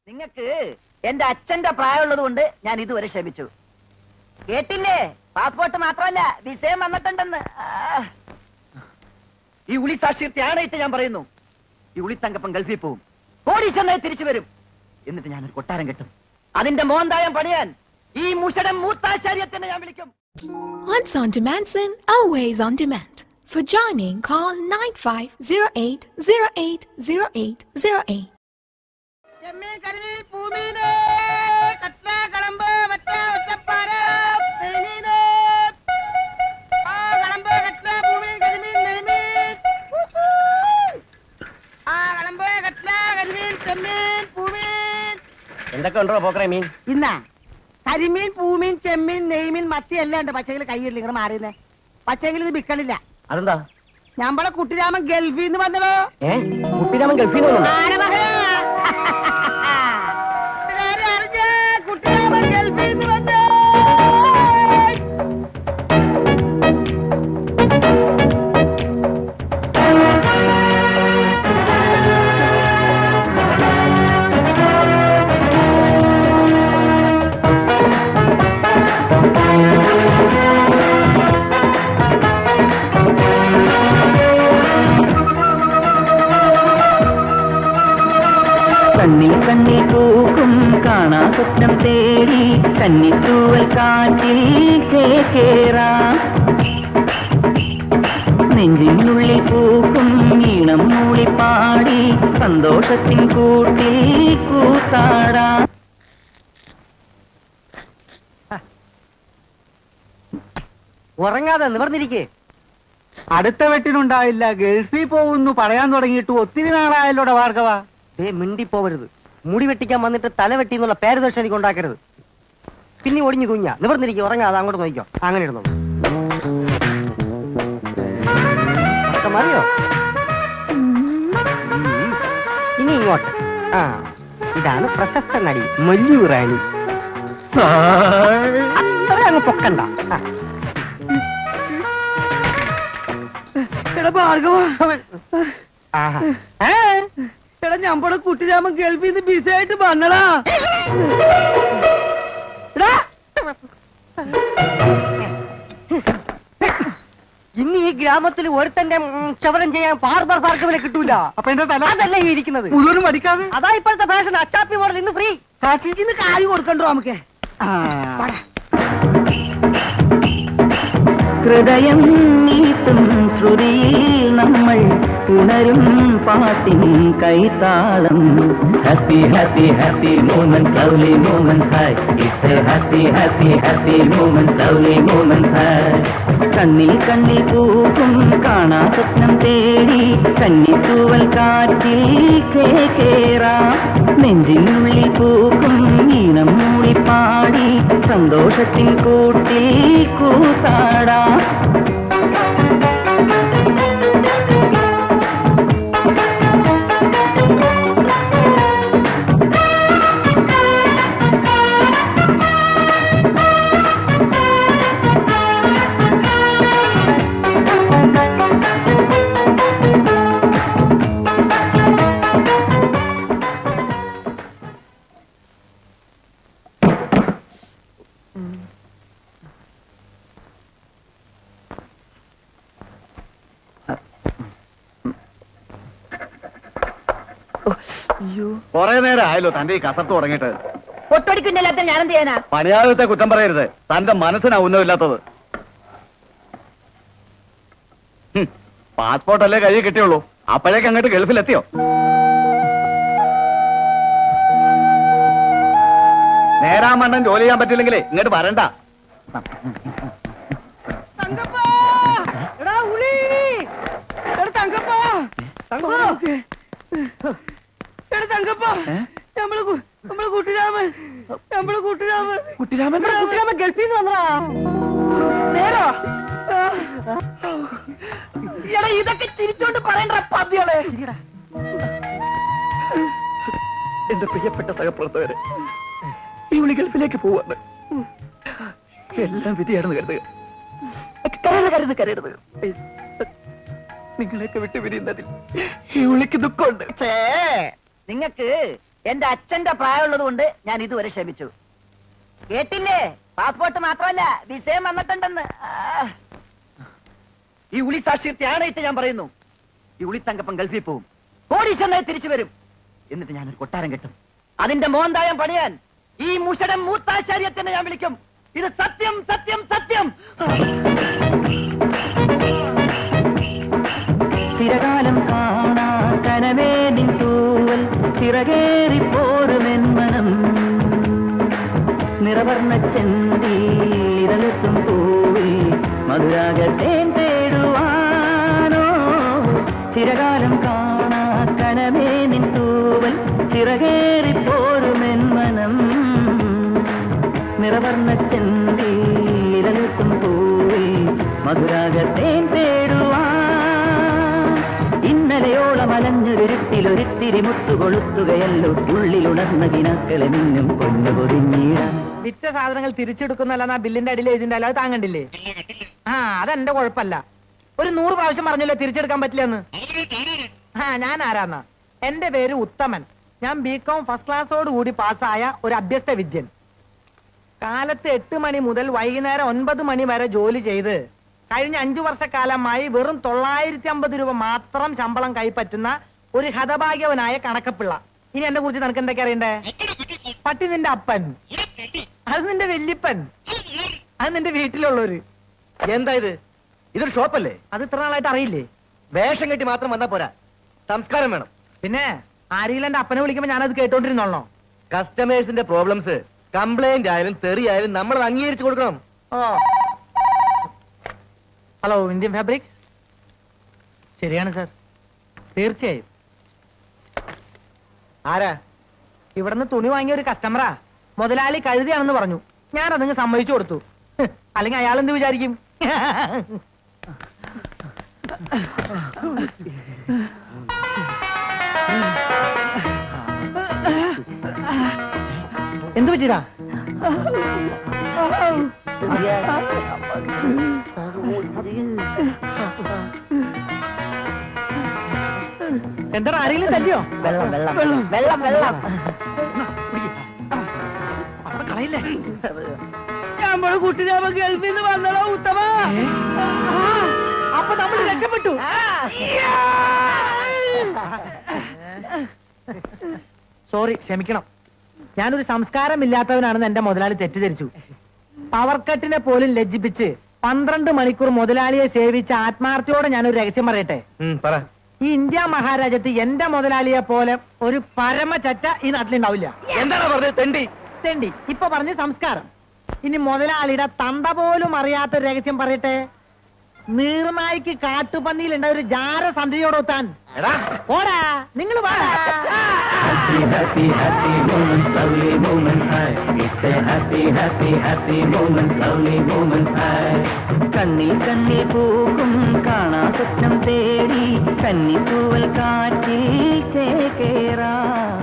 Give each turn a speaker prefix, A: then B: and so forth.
A: നിങ്ങക്ക് എന്റെ അച്ഛന്റെ പ്രായമുള്ളത് കൊണ്ട് ഞാൻ ഇതുവരെ ക്ഷമിച്ചു കേട്ടില്ലേ പാസ്പോർട്ട് മാത്രമല്ല വിഷയം വന്നിട്ടുണ്ടെന്ന് ആ. ഈ ഉളി സാക്ഷ്യത്തെ ആണയിട്ട് ഞാൻ പറയുന്നു ഈ ഉളി തങ്കപ്പൻ ഗൾഫിൽ പോവും കോടീശ്വരനായി തിരിച്ചു വരും എന്നിട്ട് ഞാനൊരു കൊട്ടാരം കെട്ടും അതിന്റെ മോന്തായം പണിയാൻ ഈ മുഷടം മൂത്താശാര്യത്തിനെ ഞാൻ വിളിക്കും
B: Once on demand, sin, always on demand. For joining, call 9508080808.
A: ചെമ്മീൻ കരിമീൻ പൂമീന് കട്ല കടമ്പ് വറ്റ വറ്റപ്പാര നെയ്മീന് ആ കടമ്പ് കട്ല പൂമീൻ കരിമീൻ നെയ്മീൻ ആ കടമ്പ് കട്ല കരിമീൻ ചെമ്മീൻ പൂമീൻ
C: എന്തൊക്കെ ഉണ്ടോ പോക്കറേ മീൻ
A: ഇന്നാ കരിമീൻ പൂമീൻ ചെമ്മീൻ നെയ്മീൻ മത്തി എല്ലാം ഉണ്ട് പച്ചയിൽ കൈയില്ല ഇങ്ങനെ മാറിയുന്നേ പച്ചയെങ്കിൽ ഇത് വിക്കലില്ല
C: അതെന്താ
A: ഞമ്മളെ കുട്ടിരാമൻ ഗൾഫിൽ നിന്ന് വന്നതോ
C: ഏ കുട്ടിരാമൻ ഗൾഫിൽ നിന്ന് വന്നോ?
A: കുട്ടിരാമൻ ഗൾഫിൽ നിന്ന് വന്നോ
D: കണ്ണിൽ കണ്ണിൽ പൂക്കും കാണാ സ്വപ്നം തേടി കന്നിത്തൂവൽ കാറ്റിൽ ചേക്കേറാം നെഞ്ചിനുള്ളിൽ പൂക്കും ഈണം മൂളി പാടി സന്തോഷത്തിൻ കൂട്ടിൽ കൂത്താടാം
C: ഉറങ്ങാതെ നിവർന്നിരിക്കേ
E: അടുത്ത വെട്ടിനുണ്ടാവില്ല ഗൾഫിൽ പോകുന്നു പറയാൻ തുടങ്ങിയിട്ട് ഒത്തിരി നാളായല്ലോടെ ഭാർഗവ
C: ദേ മിണ്ടിപ്പോവരുത് മുടി വെട്ടിക്കാൻ വന്നിട്ട് തല വെട്ടി എന്നുള്ള പേര് ദോഷം എനിക്ക് ഉണ്ടാക്കരുത് പിന്നെ ഒടിഞ്ഞു കുഞ്ഞ നിവർന്നിരിക്കും ഉറങ്ങാതെ അങ്ങോട്ട് നോക്കിക്കോ അങ്ങനെ ഇരുന്നോ ഒക്കെ മതിയോ ഇനി ഇങ്ങോട്ട് ആ ഇതാണ് പ്രശസ്ത നടി മല്ലു റാണി അത്ര അങ്ങ് പൊക്കണ്ട ആ.
A: എടാ ഭാർഗവ
C: ആഹാ.
A: ഏ? എടാ ഞമ്മടെ കുട്ടിരാമൻ ഗൾഫിൽ നിന്ന് ബിസിയായിട്ട് വന്നടാ എടാ
C: ഇനി ഈ ഗ്രാമത്തിൽ ഒരുത്തന്റെ ഉം, ക്ഷവരം ചെയ്യാൻ ബാർബർ ഭാർഗവനെ കിട്ടൂല
E: അപ്പൊ എന്റെ തല
C: അതല്ലേ ഈ ഇരിക്കുന്നത്
E: മുഴുവനും പഠിക്കാതെ
C: അതാ ഇപ്പോഴത്തെ ഫാഷൻ അച്ചാപ്പി മോഡൽ ഇന്ന് ഫ്രീ
A: ഫാസിലിറ്റിന്ന് കായ് കൊടുക്കണ്ടോ നമുക്ക്
D: ഹൃദയം നീട്ടും ശ്രുതിയിൽ നമ്മൾ ഉണരും പാട്ടിൻ കൈത്താളം happy happy happy moment lovely moment hi it's a happy happy happy moment lovely moment hi കണ്ണിൽ കണ്ണിൽ പൂക്കും കാണാ സ്വപ്നം തേടി കന്നിത്തൂവൽ കാറ്റിൽ ചേക്കേറാം നെഞ്ചിനുള്ളിൽ പൂക്കും ഈണം മൂളി പാടി സന്തോഷത്തിൻ കൂട്ടിൽ കൂത്താടാം
F: കൊറേ നേരം ആയല്ലോ തന്റെ ഈ കസർത്ത് തുടങ്ങിയിട്ട്
A: പൊട്ടടിക്കുന്നില്ലാത്ത ഞാൻ എന്ത് ചെയ്യാനാ
F: പണിയാളത്തെ കുറ്റം പറയരുത് തന്റെ മനസ്സിനാ ഉന്നമില്ലാത്തത് ഹും, പാസ്പോർട്ട് അല്ലേ കയ്യിൽ കിട്ടിയുള്ളൂ അപ്പോഴേക്ക് അങ്ങോട്ട് ഗൾഫിലെത്തിയോ നേരാമണ്ണം ജോലി ചെയ്യാൻ പറ്റില്ലെങ്കിലേ ഇങ്ങോട്ട് വരണ്ട
A: തങ്കപ്പാ എടാ ഉളി എടാ തങ്കപ്പാ തങ്കപ്പാ എടാ തങ്കപ്പാ നമ്മള് കു- നമ്മള് കുട്ടിരാമൻ നമ്മള് കുട്ടിരാമൻ കുട്ടിരാമൻ കുട്ടിരാമൻ ഗൾഫിൽ നിന്ന് വന്നതാ നേരോ എടാ ഇതൊക്കെ ചിരിച്ചോണ്ട് പറയണ്ട പതികളെ
F: എന്റെ പ്രിയപ്പെട്ട സഹപ്രവർത്തകരെ ഈ വിളി ഗൾഫിലേക്ക് പോവാണ് എല്ലാം വിധിയാണെന്ന് കരുതുക
A: കരയരുത് കരുത് കരയരുത്
F: നിങ്ങളെയൊക്കെ വിട്ടു പിരിയുന്നതിൽ ഈ വിളിക്ക് ദുഃഖമുണ്ട്
A: നിങ്ങക്ക് എന്റെ അച്ഛന്റെ പ്രായമുള്ളത് കൊണ്ട് ഞാൻ ഇതുവരെ ക്ഷമിച്ചു കേട്ടില്ലേ പാസ്പോർട്ട് മാത്രമല്ല വിസയം വന്നിട്ടുണ്ടെന്ന് ആ. ഈ ഉളി സാക്ഷ്യത്തെ ആണയിട്ട് ഞാൻ പറയുന്നു ഈ ഉളി തങ്കപ്പൻ ഗൾഫിൽ പോവും കോടീശ്വരനായി തിരിച്ചു വരും എന്നിട്ട് ഞാനൊരു കൊട്ടാരം കെട്ടും അതിന്റെ മോന്തായം പണിയാൻ ഈ മുഷടം മൂത്താശ്ചര്യത്തിനെ ഞാൻ വിളിക്കും ഇത് സത്യം സത്യം സത്യം
D: ചിരകാലം കാണാ കനവേ നിൻ തൂവൽ ചിറകേറി പോരുമെൻ മനം നിറവർണ്ണ ചെന്തി ഇരലെത്തും പൂവിൽ മധുരാഗത്തേൻ തേടുവാനോ ചിരകാലം കാണാ കനവേ നിൻ തൂവൽ ചിറകേറി പോരുമെൻ മനം നിറവർണ്ണ ചെന്തി ഇരലെത്തും പൂവിൽ മധുരാഗത്തേൻ തേടുവാൻ ഇന്നലെയോളം അലഞ്ഞൊരിട്ടിലൊരിത്തിരി മുത്തുകൊളുത്തുകയല്ലോ ഉള്ളിലുണർന്ന കിനാക്കളെ നിന്നും പൊന്നു പൊതിഞ്ഞീടാൻ
C: വിറ്റ സാധനങ്ങൾ തിരിച്ചെടുക്കുന്നല്ല ബില്ലിന്റെ അടിയിൽ എഴുതിന്റെ അത് താങ്ങണ്ടില്ലേ ആ അതെന്റെ കുഴപ്പമല്ല ഒരു നൂറ് പ്രാവശ്യം പറഞ്ഞല്ലോ തിരിച്ചെടുക്കാൻ പറ്റില്ലെന്ന് ആ ഞാൻ ആരാന്നാ എന്റെ പേര് ഉത്തമൻ ഞാൻ ബി കോം ഫസ്റ്റ് ക്ലാസ്സോട് കൂടി പാസ്സായ ഒരു അഭ്യസ്ത വിദ്യൻ കാലത്ത് എട്ട് മണി മുതൽ വൈകുന്നേരം ഒൻപത് മണി വരെ ജോലി ചെയ്ത് കഴിഞ്ഞ അഞ്ചു വർഷക്കാലമായി വെറും തൊള്ളായിരത്തി അമ്പത് രൂപ മാത്രം ശമ്പളം കൈപ്പറ്റുന്ന ഒരു ഹതഭാഗ്യവനായ കണക്കപ്പിള്ള ഇനി എന്നെ കുറിച്ച് നിനക്ക് എന്തൊക്കെ അറിയണ്ടേ പട്ടി നിന്റെ അപ്പൻ അത് നിന്റെ വല്യപ്പൻ അത് നിന്റെ വീട്ടിലുള്ളവര്
A: എന്താ ഇത് ഇതൊരു ഷോപ്പല്ലേ
C: അത് ഇത്ര നാളായിട്ട് അറിയില്ലേ
A: വേഷം കെട്ടി മാത്രം വന്നാ പോരാ സംസ്കാരം വേണം
C: പിന്നെ ആരെങ്കിലും എന്റെ അപ്പനെ വിളിക്കുമ്പോ ഞാനത് കേട്ടോണ്ടിരുന്നോളോ
A: കസ്റ്റമേഴ്സിന്റെ പ്രോബ്ലംസ് കംപ്ലൈന്റ് ആയാലും തെറി ആയാലും നമ്മൾ അത് അംഗീകരിച്ചു കൊടുക്കണം
C: ഓ ഹലോ ഇന്ത്യൻ ഫാബ്രിക്സ് ശരിയാണ് സാർ തീർച്ചയായും
A: ആരാ
C: ഇവിടുന്ന് തുണി വാങ്ങിയ ഒരു കസ്റ്റമറാ മുതലാളി കഴുതിയാണെന്ന് പറഞ്ഞു ഞാൻ അതങ്ങ് സമ്മതിച്ചു കൊടുത്തു ഹ്, അല്ലെങ്കിൽ അയാൾ എന്ത് വിചാരിക്കും എന്ത് പറ്റിയതാ എന്താ ആരെങ്കിലും തല്ലിയോ
A: വെള്ളം വെള്ളം വെള്ളം വെള്ളം
C: അവിടെ കളയില്ലേ
A: നമ്മള് കുട്ടിരാമ ഗൾഫിൽ നിന്ന് വന്നതാ ഉത്തമ
C: അപ്പൊ നമ്മൾ രക്ഷപ്പെട്ടു സോറി ക്ഷമിക്കണം ഞാനൊരു സംസ്കാരമില്ലാത്തവനാണെന്ന് എന്റെ മുതലാളി തെറ്റിദ്ധരിച്ചു പവർ കട്ടിനെ പോലും ലജ്ജിപ്പിച്ച് പന്ത്രണ്ട് മണിക്കൂർ മുതലാളിയെ സേവിച്ച ആത്മാർത്ഥയോടെ ഞാനൊരു രഹസ്യം പറയട്ടെ
A: പറ
C: ഈ ഇന്ത്യ മഹാരാജ്യത്ത് എന്റെ മുതലാളിയെ പോലെ ഒരു പരമചറ്റ ഈ നാട്ടിലുണ്ടാവില്ല
A: എന്താണ് പറഞ്ഞത് തെണ്ടി
C: തെണ്ടി ഇപ്പൊ പറഞ്ഞ സംസ്കാരം ഇനി മുതലാളിയുടെ തന്ത പോലും അറിയാത്ത ഒരു രഹസ്യം പറയട്ടെ നീർനായിക്ക് കാട്ടുപന്നിയിലുണ്ട ഒരു ജാര സന്ധിയോടൊത്താൻ
A: എടാ
C: ഓടാ നിങ്ങൾ
D: Happy, happy, happy moments, lovely moments, hi. It's a happy, happy, happy moments, lovely moments, hi. കണ്ണിൽ കണ്ണിൽ പൂക്കും കാണാ സ്വപ്നം തേടി കന്നിപ്പൂവൽ കാറ്റിൽ ചേക്കേറാ